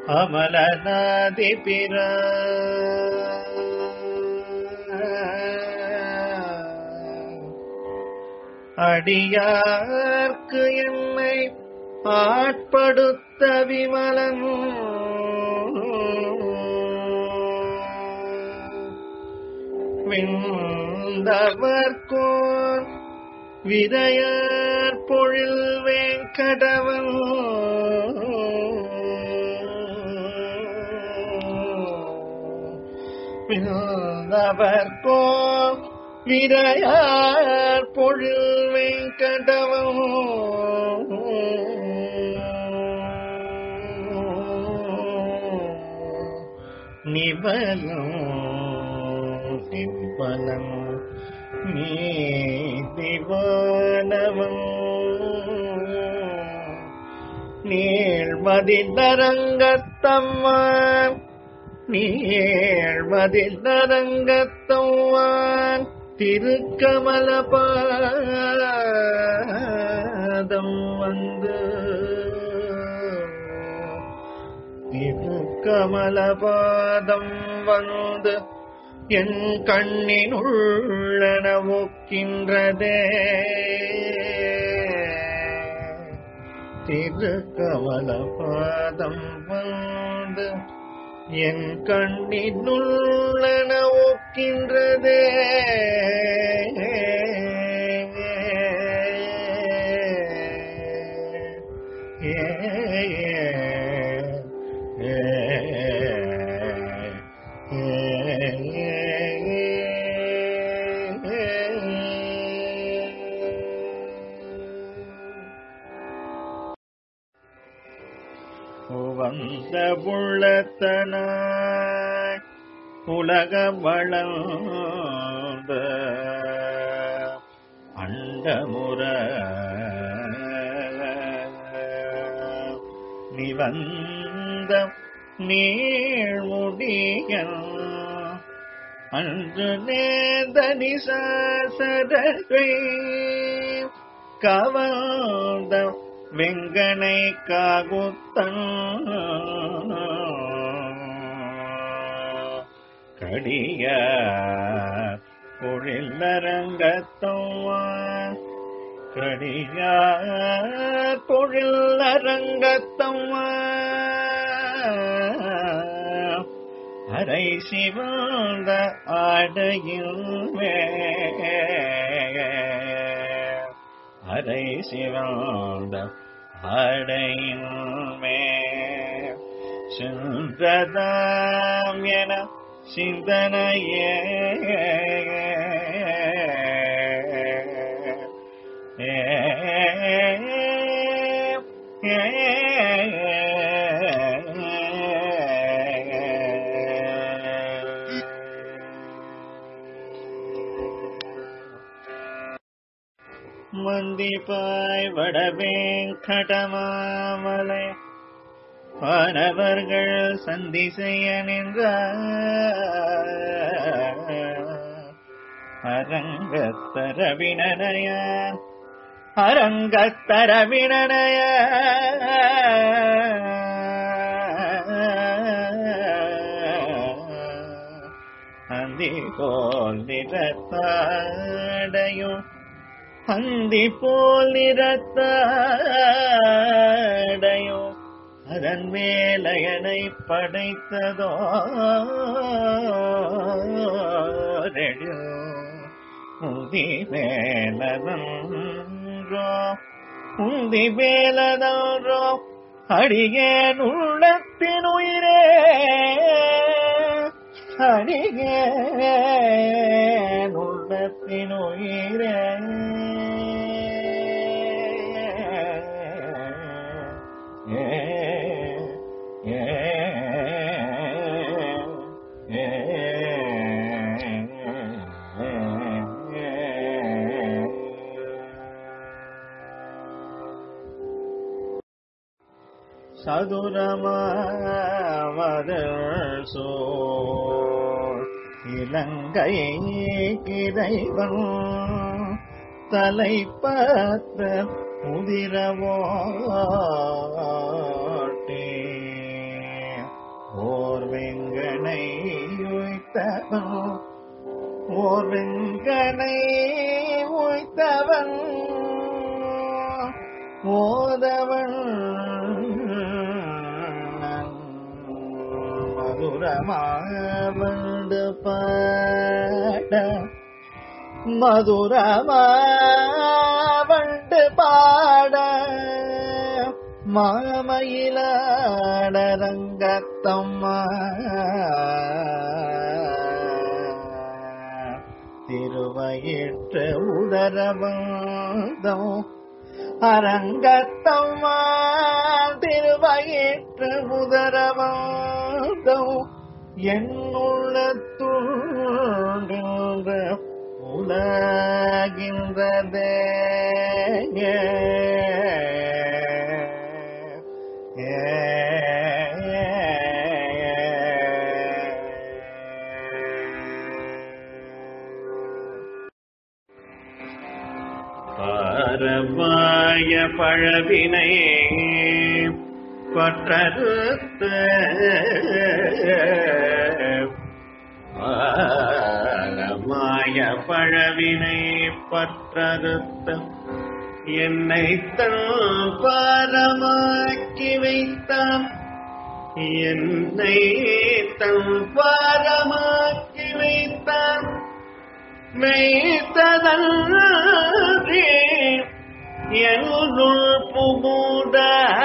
அமலநாதிபிர அடியார்க்கு என்னை ஆட்படுத்த விமலன் விந்தவர்கோன் விதையார் பொழில் வேங்கடவன் விந்தவர்கோ விதையார் பொழில் வேங்கடவன் நிபலம் நிற்பலம் நீ திவானவன் நீழ்மதிந்தரங்கத்தம்மான் நீழ்மதிந்தரங்கத்தம்மான் திருக்கமல பாதம் வந்து திருக்கமல பாதம் வந்து என் கண்ணினுள்ளன ஒக்கின்றதே திருக்கமல பாதம் வந்து என் கண்ணினுள்ளன ஒக்கின்றதே ஏ வந்த உள்ளத்தனாய் உலக வளர்ந்த அண்டமுற நிவந்த நீழ்முடியன் அன்று நேர்ந்த நிசாசரகை கவர்ந்த வெங்கனை காகுத்தன் கடிய பொழில்லரங்கத்தம்மான் கடியார் பொழில்லரங்கத்தம்மான் அரை சிவந்த ஆடையில் அரை சிவந்த ஆடையில் மே சென்றதாம் என சிந்தனையே மந்திப்பாய் வடவேங்கடமாமலை வானவர்கள் சந்தி செய்ய நின்றார் அரங்கத்தரவினனையான் அரங்கத்தரவினனைய அந்தி போல் நிறத்தாடையும் அந்தி போல் நிறத்தாடையோ அதன் மேலையனை படைத்ததோ உந்தி மேலதன்றோ உந்தி மேலதன்றோ அடியேன் உள்ளத்தின் உயிரே அடியேன் உள்ளத்தின் உயிரே சதுரமாவதல் சோர் இலங்கை இறைவன் தலைப்பத்த முதிரவோட்டே ஒருங்கனை உய்த்தவன் ஓதவன் மதுரமாவண்டு பாட மதுரமாவண்டு பாட மாமயிலாடரங்கத்தம்மா திருவயிற்று உதரபந்தம் அரங்கத்தம்மா திருவயிற்று உதரபந்தம் என்னுள்ளத்துள்கின்ற உலகின்றதே பரமாய பழவினை பற்றறுத்த பரமாய பழவினை பற்றறுத்த என்னை தன் பாரமாக்கி வைத்தான் என்னை தன் பாரமாக்கி வைத்தான் மெய்த்ததன்றே என்னுள் புகுத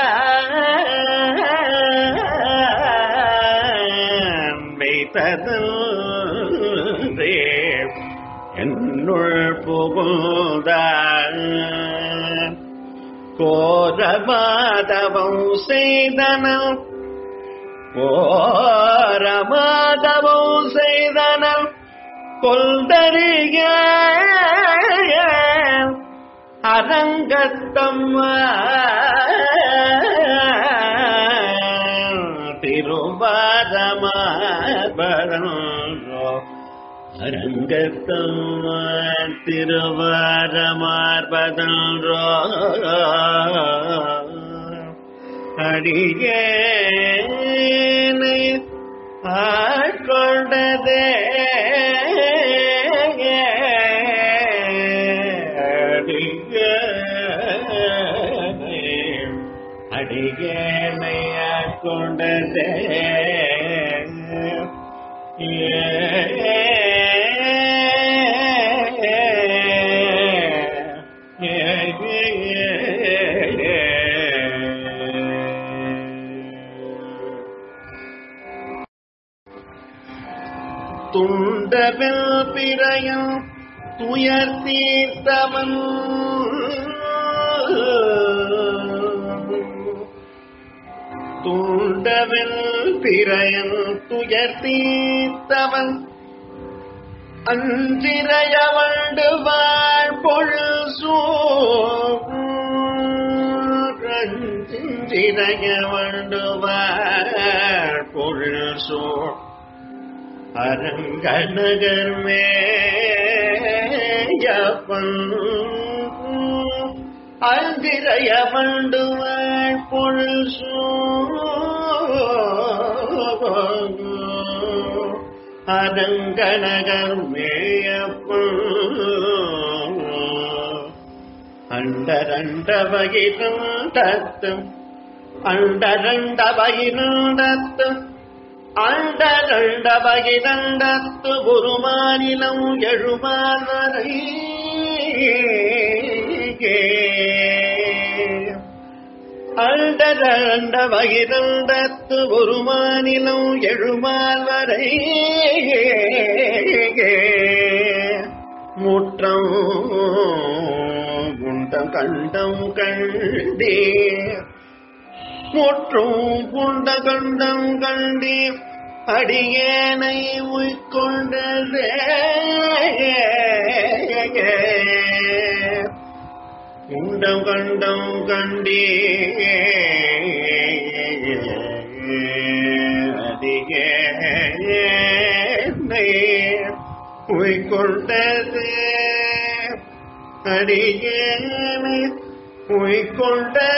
மெய்த்ததன்றே என்னுள் புகுத கோரமாதவம் செய்தனம் கோரமாதவம் செய்தனம் கொல்தறிய அரங்கத்தம்மா திருவாரமாபரோ அரங்கத்தம்மா திருவாரமார்பதன்றோ அடியேனை ஆட்கொண்டதே அடிகேனை ஆட்கொண்டதே துண்டவில் பிறையும் துயர் தீர்த்தவன் துண்டவில் பிறையும் துயர் தீர்த்தவன் அஞ்சிரைய வண்டு வாழ் பொருள் சூஞ்சிரைய வண்டு வாழ் பொருள் சூழ் அரங்கநகர் மேயப்பன் அந்திரைய மண்டுவாள் பொருள் அரங்கநகர் மேயப்பன் அண்டரண்ட வகிருந்தத்தும் அண்டரண்ட வகிருந்தத்தும் அண்டரண்ட வகிரண்டத்து குருமானிலம் எழுமால் வரை அண்டரண்ட வகிரண்டத்து குருமானிலம் எழுமால் வரை முற்றம் குண்டம் கண்டம் கண்டே முற்றும் புண்ட கண்டம் கண்டே அடியேனை உய்கொண்டதே உண்டம் கண்டம் கண்டே அடியேனை உய்கொண்டதே அடியேனை உய்கொண்டதே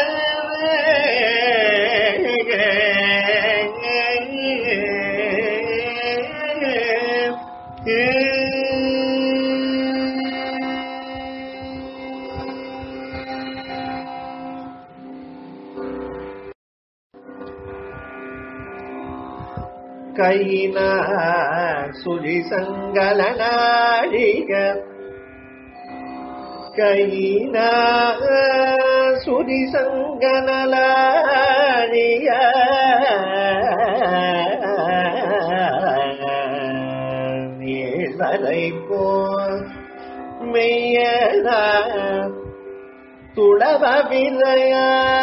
கையின சுழி சங்கலனாழிக கையின சுழி சங்கலனாழிக நீர்மலை போல் மெய்யன துளவ விளைய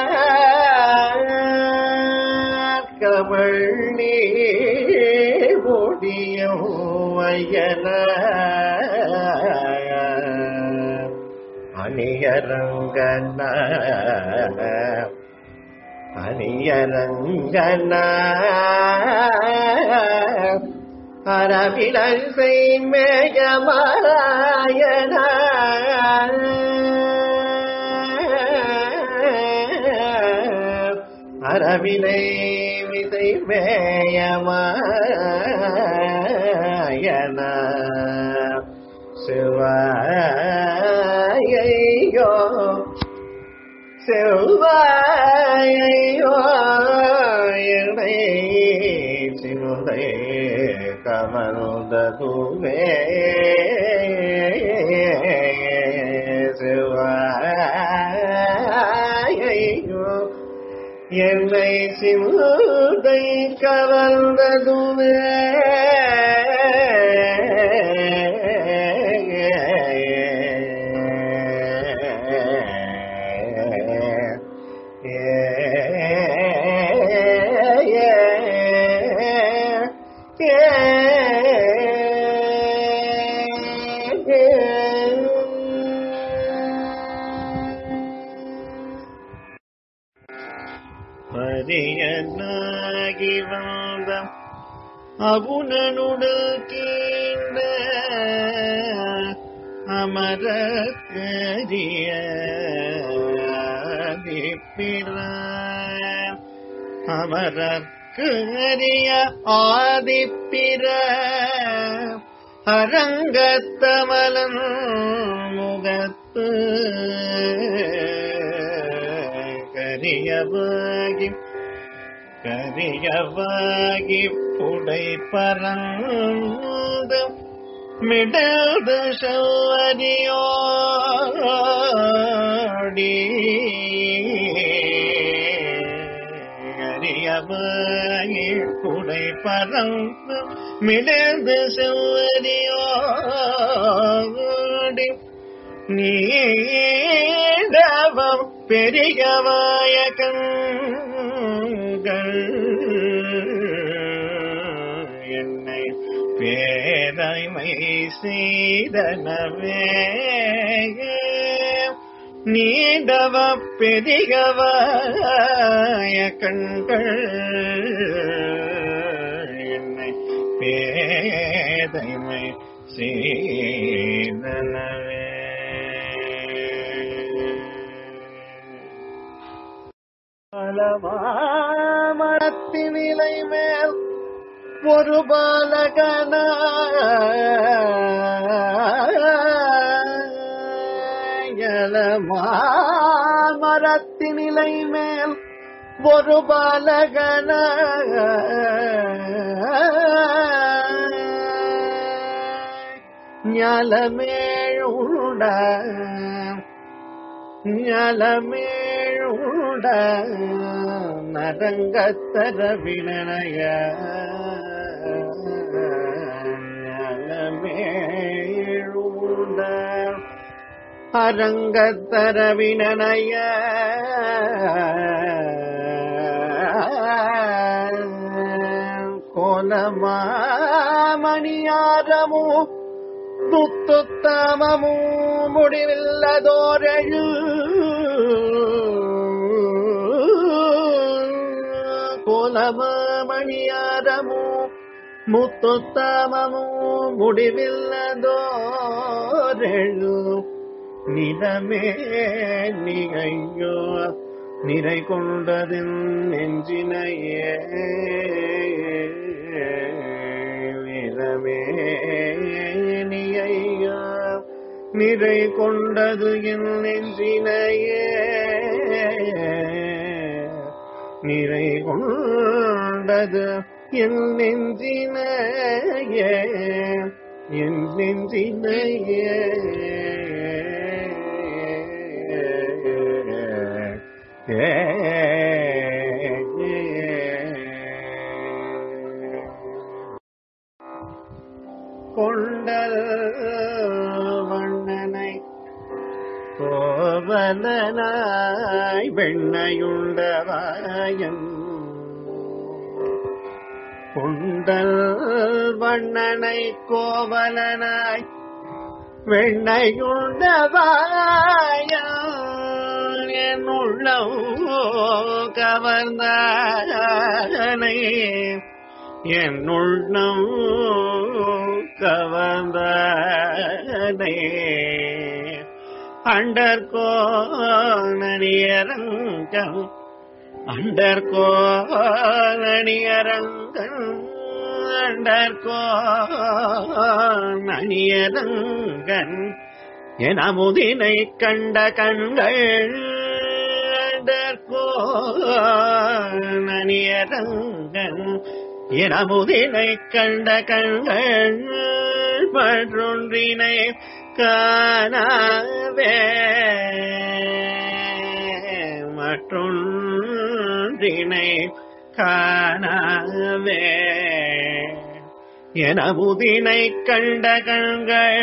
கமள் நீர் முடியும் ஐயன அணியரங்கன அணியரங்கன அரவிடல் செய்மேயமாராயண அரவிலை விதை மேயமாயன சிவாயோ செவ்வாயோ என்னை சினுதை கமனுததுவே சிவாயோ என்னை சிமுதை கவர்ந்ததுவே பரியனாகி வந்த அவுணனுடல் கீண்ட அமரக்கரிய ஆதிப்பிற அமரக்கு அரிய ஆதிப்பிற அரங்கத்தமலன் முகத்து கரியவாகி கரியவாகி புடை பறந்து மிடது சௌவரியோடி அரியவாகி புடை பறந்து மிடது சௌவரியோடி நீடவம் பெரியவாய கண்கள் என்னை பேரைமை செய்தனவே நீடவ பெரியவாய கண்கள் என்னை பேதைமை செய்தனவே மரத்தின் நிலை மேல் ஒரு பாலகன மரத்தின் நிலை மேல் ஒரு பாலகன ஞாலமேழுட ஞாலமேழுட நரங்கத்தர வினய ஞாலமேழுட அரங்கத்தர வினய கோலமாமணியாரமோ துத்துத்தமமூ முடிவில்லதோரழு கோலமாமணியாரமோ முத்துத்தமமூ முடிவில்லதோரழு நிலமே நிகையோ நிறை கொண்டதின் நெஞ்சினையே நிலமே நிகையோ நிறை கொண்டது என் நெஞ்சினையே நிறை கொண்டது என் நெஞ்சினையே என் நெஞ்சினையே கொண்டல் வண்ணனை கோவலனாய் வெண்ணையுண்டவாயன் கொண்டல் வண்ணனை கோவலனாய் வெண்ணையுண்டவாயன் என் உள்ளம் கவர்ந்தானை என் உள்ளம் கவர்ந்தானே அண்டர்கோணனியரங்கம் அண்டர்கோணனியரங்கம் அண்டர்கோணனியரங்கன் என முதினை கண்ட கண்கள் அண்டர்கோணனியரங்கன் இரமுதினை கண்ட கண்கள் மற்றொன்றினை காணவே மற்றொன்றினை காணவே எனமுதினை கண்ட கண்கள்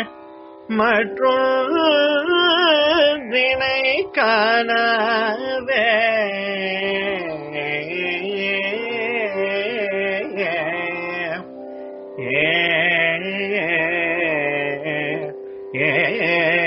மற்றொன்றினை காணவே ஏ ஏ